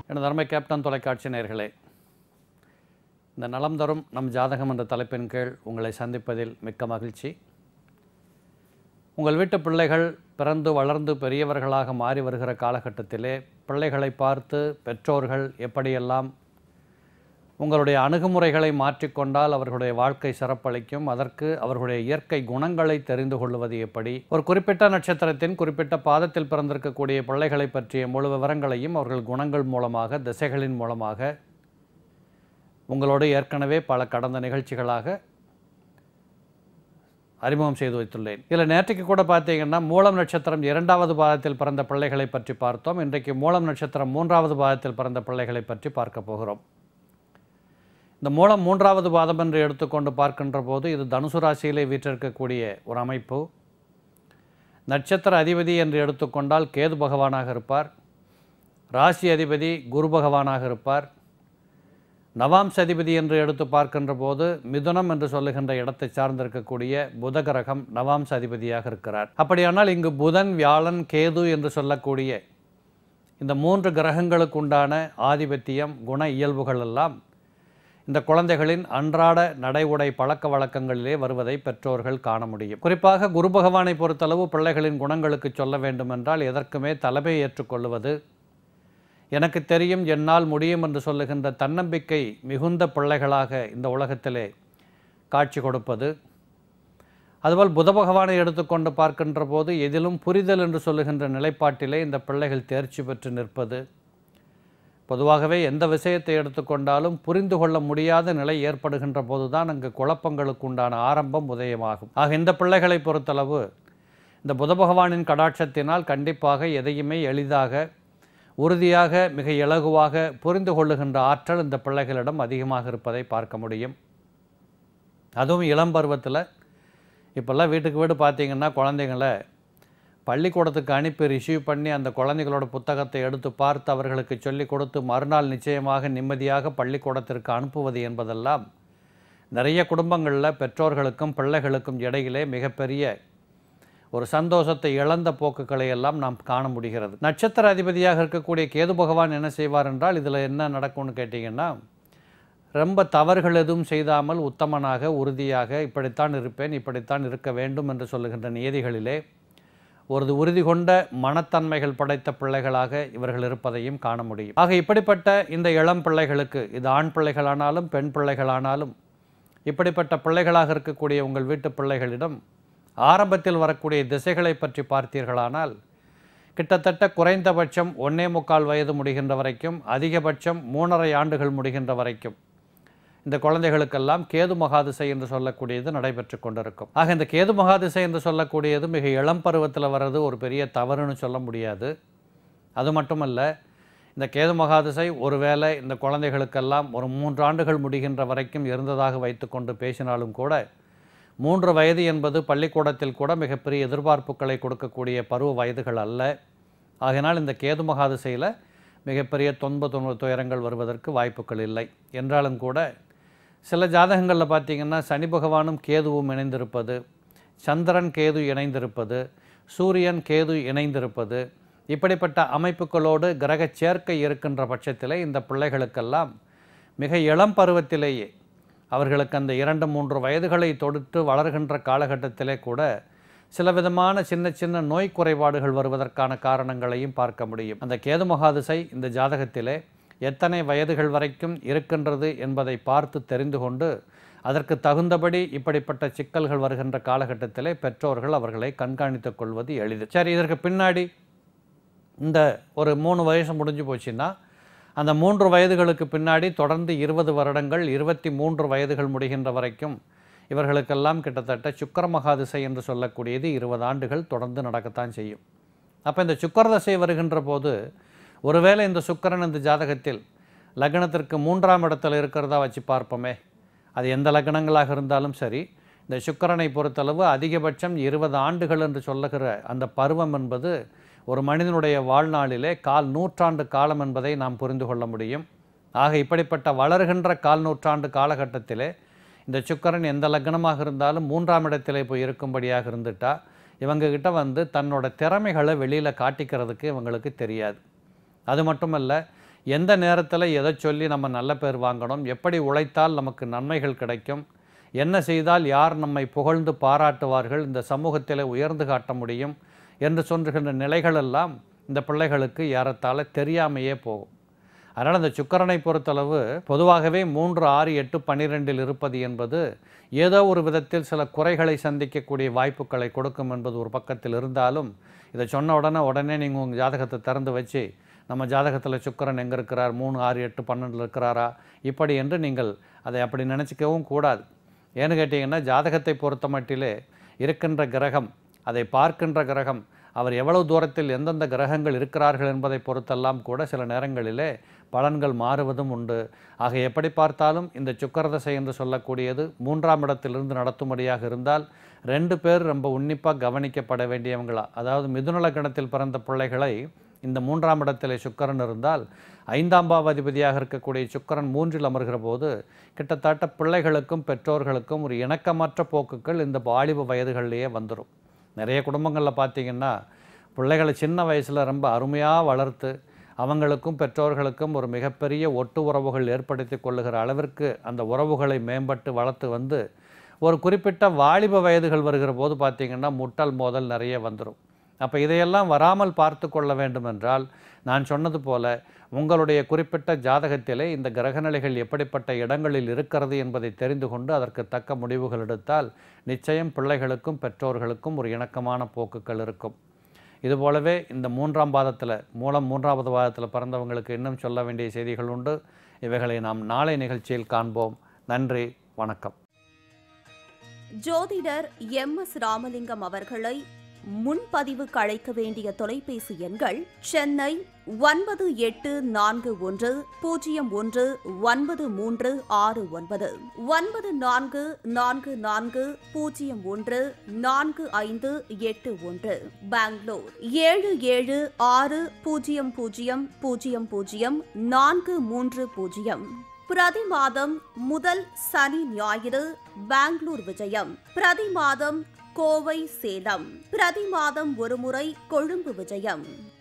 எனது அருமை கேப்டன் தொலைக்காட்சி நேயர்களே இந்த நலம் தரும் நம் ஜாதகம் என்ற தலைப்பின் கீழ் உங்களை சந்திப்பதில் மிக்க மகிழ்ச்சி உங்கள் வீட்டு பிள்ளைகள் பிறந்து வளர்ந்து பெரியவர்களாக மாறி வருகிற காலகட்டத்திலே பிள்ளைகளை பார்த்து பெற்றோர்கள் எப்படியெல்லாம் உங்களுடைய அணுகுமுறைகளை மாற்றிக்கொண்டால் அவர்களுடைய வாழ்க்கை சிறப்பளிக்கும் அதற்கு அவர்களுடைய இயற்கை குணங்களை தெரிந்து கொள்வது எப்படி ஒரு குறிப்பிட்ட நட்சத்திரத்தின் குறிப்பிட்ட பாதத்தில் பிறந்திருக்கக்கூடிய பிள்ளைகளை பற்றிய முழு விவரங்களையும் அவர்கள் குணங்கள் மூலமாக திசைகளின் மூலமாக உங்களோடு ஏற்கனவே பல கடந்த நிகழ்ச்சிகளாக அறிமுகம் செய்து வைத்துள்ளேன் இதில் நேற்றைக்கு கூட பார்த்தீங்கன்னா மூலம் நட்சத்திரம் இரண்டாவது பாதத்தில் பிறந்த பிள்ளைகளை பற்றி பார்த்தோம் இன்றைக்கு மூலம் நட்சத்திரம் மூன்றாவது பாதத்தில் பிறந்த பிள்ளைகளை பற்றி பார்க்க போகிறோம் இந்த மூலம் மூன்றாவது பாதம் என்று எடுத்துக்கொண்டு பார்க்கின்ற போது இது தனுசு ராசியிலே வீற்றிருக்கக்கூடிய ஒரு அமைப்பு நட்சத்திர அதிபதி என்று எடுத்துக்கொண்டால் கேது பகவானாக இருப்பார் ராசி அதிபதி குரு பகவானாக இருப்பார் நவாம்ச அதிபதி என்று எடுத்து பார்க்கின்ற போது மிதுனம் என்று சொல்லுகின்ற இடத்தை சார்ந்திருக்கக்கூடிய புத கிரகம் நவாம்ச அதிபதியாக இருக்கிறார் அப்படியானால் இங்கு புதன் வியாழன் கேது என்று சொல்லக்கூடிய இந்த மூன்று கிரகங்களுக்கு உண்டான ஆதிபத்தியம் குண இயல்புகள் எல்லாம் இந்த குழந்தைகளின் அன்றாட நடை உடை பழக்க வழக்கங்களிலே வருவதை பெற்றோர்கள் காண முடியும் குறிப்பாக குரு பகவானை பொறுத்தளவு பிள்ளைகளின் குணங்களுக்கு சொல்ல வேண்டுமென்றால் எதற்குமே தலைமை ஏற்றுக்கொள்வது எனக்கு தெரியும் என்னால் முடியும் என்று சொல்லுகின்ற தன்னம்பிக்கை மிகுந்த பிள்ளைகளாக இந்த உலகத்திலே காட்சி கொடுப்பது அதுபோல் புத பகவானை எடுத்துக்கொண்டு பார்க்கின்ற போது எதிலும் புரிதல் என்று சொல்லுகின்ற நிலைப்பாட்டிலே இந்த பிள்ளைகள் தேர்ச்சி பெற்று நிற்பது பொதுவாகவே எந்த விஷயத்தை எடுத்துக்கொண்டாலும் புரிந்து கொள்ள முடியாத நிலை ஏற்படுகின்ற போதுதான் அங்கு குழப்பங்களுக்கு உண்டான ஆரம்பம் உதயமாகும் ஆக இந்த பிள்ளைகளை பொறுத்தளவு இந்த புத பகவானின் கடாட்சத்தினால் கண்டிப்பாக எதையுமே எளிதாக உறுதியாக மிக இலகுவாக புரிந்து கொள்ளுகின்ற ஆற்றல் இந்த பிள்ளைகளிடம் அதிகமாக இருப்பதை பார்க்க முடியும் அதுவும் இளம் பருவத்தில் இப்போல்லாம் வீட்டுக்கு வீடு பார்த்தீங்கன்னா குழந்தைங்களை பள்ளிக்கூடத்துக்கு அனுப்பி ரிசீவ் பண்ணி அந்த குழந்தைகளோட புத்தகத்தை எடுத்து பார்த்து அவர்களுக்கு சொல்லிக் கொடுத்து மறுநாள் நிச்சயமாக நிம்மதியாக பள்ளிக்கூடத்திற்கு அனுப்புவது என்பதெல்லாம் நிறைய குடும்பங்களில் பெற்றோர்களுக்கும் பிள்ளைகளுக்கும் இடையிலே மிகப்பெரிய ஒரு சந்தோஷத்தை இழந்த போக்குகளை எல்லாம் நாம் காண முடிகிறது நட்சத்திர அதிபதியாக இருக்கக்கூடிய கேது பகவான் என்ன செய்வார் என்றால் இதில் என்ன நடக்கும்னு கேட்டிங்கன்னா ரொம்ப தவறுகள் எதுவும் செய்தாமல் உத்தமனாக உறுதியாக இப்படித்தான் இருப்பேன் இப்படித்தான் இருக்க வேண்டும் என்று சொல்லுகின்ற நியதிகளிலே ஒரு உறுதி கொண்ட மனத்தன்மைகள் படைத்த பிள்ளைகளாக இவர்கள் இருப்பதையும் காண முடியும் ஆக இப்படிப்பட்ட இந்த இளம் பிள்ளைகளுக்கு இது ஆண் பிள்ளைகளானாலும் பெண் பிள்ளைகளானாலும் இப்படிப்பட்ட பிள்ளைகளாக இருக்கக்கூடிய உங்கள் வீட்டு பிள்ளைகளிடம் ஆரம்பத்தில் வரக்கூடிய திசைகளை பற்றி பார்த்தீர்களானால் கிட்டத்தட்ட குறைந்தபட்சம் ஒன்னே முக்கால் வயது முடிகின்ற வரைக்கும் அதிகபட்சம் மூணரை ஆண்டுகள் முடிகின்ற வரைக்கும் இந்த குழந்தைகளுக்கெல்லாம் கேது மகாதிசை என்று சொல்லக்கூடியது நடைபெற்று கொண்டிருக்கும் ஆக இந்த கேது மகாதிசை என்று சொல்லக்கூடியது மிக இளம் பருவத்தில் வர்றது ஒரு பெரிய தவறுன்னு சொல்ல முடியாது அது மட்டுமல்ல இந்த கேது மகாதிசை ஒருவேளை இந்த குழந்தைகளுக்கெல்லாம் ஒரு மூன்று ஆண்டுகள் முடிகின்ற வரைக்கும் இருந்ததாக வைத்துக்கொண்டு பேசினாலும் கூட மூன்று வயது என்பது பள்ளிக்கூடத்தில் கூட மிகப்பெரிய எதிர்பார்ப்புகளை கொடுக்கக்கூடிய பருவ வயதுகள் அல்ல ஆகையினால் இந்த கேது மகாதிசையில் மிகப்பெரிய தொன்ப துன்ப துயரங்கள் வருவதற்கு வாய்ப்புகள் இல்லை என்றாலும் கூட சில ஜாதகங்களில் பார்த்திங்கன்னா சனி பகவானும் கேதுவும் இணைந்திருப்பது சந்திரன் கேது இணைந்திருப்பது சூரியன் கேது இணைந்திருப்பது இப்படிப்பட்ட அமைப்புகளோடு கிரக சேர்க்கை இருக்கின்ற பட்சத்தில் இந்த பிள்ளைகளுக்கெல்லாம் மிக இளம் பருவத்திலேயே அவர்களுக்கு அந்த இரண்டு மூன்று வயதுகளை தொடுத்து வளர்கின்ற காலகட்டத்திலே கூட சில விதமான சின்ன சின்ன நோய் குறைபாடுகள் வருவதற்கான காரணங்களையும் பார்க்க முடியும் அந்த கேது மகாதிசை இந்த ஜாதகத்திலே எத்தனை வயதுகள் வரைக்கும் இருக்கின்றது என்பதை பார்த்து தெரிந்து கொண்டு அதற்கு தகுந்தபடி இப்படிப்பட்ட சிக்கல்கள் வருகின்ற காலகட்டத்திலே பெற்றோர்கள் அவர்களை கண்காணித்துக் கொள்வது எளிது சரி இதற்கு பின்னாடி இந்த ஒரு மூணு வயசு முடிஞ்சு போச்சுன்னா அந்த மூன்று வயதுகளுக்கு பின்னாடி தொடர்ந்து இருபது வருடங்கள் இருபத்தி மூன்று வயதுகள் முடிகின்ற வரைக்கும் இவர்களுக்கெல்லாம் கிட்டத்தட்ட சுக்கர மகாதிசை என்று சொல்லக்கூடியது இருபது ஆண்டுகள் தொடர்ந்து நடக்கத்தான் செய்யும் அப்போ இந்த சுக்கரதசை வருகின்ற போது ஒருவேளை இந்த சுக்கரன் இந்த ஜாதகத்தில் லக்னத்திற்கு மூன்றாம் இடத்துல இருக்கிறதா வச்சு பார்ப்போமே அது எந்த லக்னங்களாக இருந்தாலும் சரி இந்த சுக்கரனை பொறுத்தளவு அதிகபட்சம் இருபது ஆண்டுகள் என்று சொல்லுகிற அந்த பருவம் என்பது ஒரு மனிதனுடைய வாழ்நாளிலே கால் நூற்றாண்டு காலம் என்பதை நாம் புரிந்து கொள்ள முடியும் ஆக இப்படிப்பட்ட வளர்கின்ற கால் நூற்றாண்டு காலகட்டத்திலே இந்த சுக்கரன் எந்த லக்னமாக இருந்தாலும் மூன்றாம் இடத்திலே போய் இருக்கும்படியாக இருந்துட்டா இவங்கக்கிட்ட வந்து தன்னோட திறமைகளை வெளியில் காட்டிக்கிறதுக்கு இவங்களுக்கு தெரியாது அது மட்டுமல்ல எந்த நேரத்தில் எதை சொல்லி நம்ம நல்ல பேர் வாங்கணும் எப்படி உழைத்தால் நமக்கு நன்மைகள் கிடைக்கும் என்ன செய்தால் யார் நம்மை புகழ்ந்து பாராட்டுவார்கள் இந்த சமூகத்தில் உயர்ந்து காட்ட முடியும் என்று சொல்கின்ற நிலைகளெல்லாம் இந்த பிள்ளைகளுக்கு ஏறத்தாழ தெரியாமையே போகும் அதனால் அந்த சுக்கரனை பொறுத்தளவு பொதுவாகவே மூன்று ஆறு எட்டு பன்னிரெண்டில் இருப்பது என்பது ஏதோ ஒரு விதத்தில் சில குறைகளை சந்திக்கக்கூடிய வாய்ப்புகளை கொடுக்கும் என்பது ஒரு பக்கத்தில் இருந்தாலும் இதை சொன்ன உடனே உடனே நீங்கள் உங்கள் ஜாதகத்தை திறந்து வச்சு நம்ம ஜாதகத்தில் சுக்கரன் எங்கே இருக்கிறார் மூணு ஆறு எட்டு பன்னெண்டில் இருக்கிறாரா இப்படி என்று நீங்கள் அதை அப்படி நினச்சிக்கவும் கூடாது ஏன்னு கேட்டிங்கன்னா ஜாதகத்தை பொறுத்த மட்டிலே இருக்கின்ற கிரகம் அதை பார்க்கின்ற கிரகம் அவர் எவ்வளவு தூரத்தில் எந்தெந்த கிரகங்கள் இருக்கிறார்கள் என்பதை பொறுத்தெல்லாம் கூட சில நேரங்களிலே பலன்கள் மாறுவதும் உண்டு ஆக எப்படி பார்த்தாலும் இந்த சுக்கரதசை என்று சொல்லக்கூடியது மூன்றாம் இடத்திலிருந்து நடத்தும்படியாக இருந்தால் ரெண்டு பேர் ரொம்ப உன்னிப்பாக கவனிக்கப்பட வேண்டியவங்களா அதாவது மிதுன லக்னத்தில் பிறந்த பிள்ளைகளை இந்த மூன்றாம் இடத்திலே சுக்கரன் இருந்தால் ஐந்தாம் பாவாதிபதியாக இருக்கக்கூடிய சுக்கரன் மூன்றில் அமர்கிற போது கிட்டத்தட்ட பிள்ளைகளுக்கும் பெற்றோர்களுக்கும் ஒரு இணக்கமற்ற போக்குகள் இந்த வாலிப வயதுகளிலேயே வந்துடும் நிறைய குடும்பங்களில் பார்த்தீங்கன்னா பிள்ளைகளை சின்ன வயசில் ரொம்ப அருமையாக வளர்த்து அவங்களுக்கும் பெற்றோர்களுக்கும் ஒரு மிகப்பெரிய ஒட்டு உறவுகள் ஏற்படுத்தி கொள்ளுகிற அளவிற்கு அந்த உறவுகளை மேம்பட்டு வளர்த்து வந்து ஒரு குறிப்பிட்ட வாலிப வயதுகள் வருகிற போது பார்த்திங்கன்னா முட்டல் மோதல் நிறைய வந்துடும் அப்போ இதையெல்லாம் வராமல் பார்த்து கொள்ள வேண்டுமென்றால் நான் சொன்னது போல உங்களுடைய குறிப்பிட்ட ஜாதகத்திலே இந்த கிரகநிலைகள் எப்படிப்பட்ட இடங்களில் இருக்கிறது என்பதை தெரிந்து கொண்டு அதற்கு தக்க முடிவுகள் எடுத்தால் நிச்சயம் பிள்ளைகளுக்கும் பெற்றோர்களுக்கும் ஒரு இணக்கமான போக்குகள் இருக்கும் இதுபோலவே இந்த மூன்றாம் பாதத்தில் மூலம் மூன்றாவது பாதத்தில் பிறந்தவங்களுக்கு இன்னும் சொல்ல வேண்டிய செய்திகள் உண்டு இவைகளை நாம் நாளை நிகழ்ச்சியில் காண்போம் நன்றி வணக்கம் ஜோதிடர் எம் எஸ் ராமலிங்கம் அவர்களை முன்பதிவு அழைக்க வேண்டிய தொலைபேசி எண்கள் சென்னை ஒன்பது எட்டு நான்கு ஒன்று பூஜ்ஜியம் ஒன்று ஒன்பது மூன்று ஆறு ஒன்பது ஒன்பது நான்கு நான்கு நான்கு பூஜ்ஜியம் ஒன்று நான்கு ஐந்து எட்டு ஒன்று பெங்களூர் ஏழு ஏழு ஆறு பூஜ்ஜியம் பூஜ்ஜியம் பூஜ்ஜியம் பூஜ்ஜியம் நான்கு மூன்று பூஜ்ஜியம் பிரதி மாதம் முதல் சனி ஞாயிறு பெங்களூர் விஜயம் பிரதி மாதம் கோவை சேலம் பிரதி மாதம் ஒருமுறை கொழும்பு விஜயம்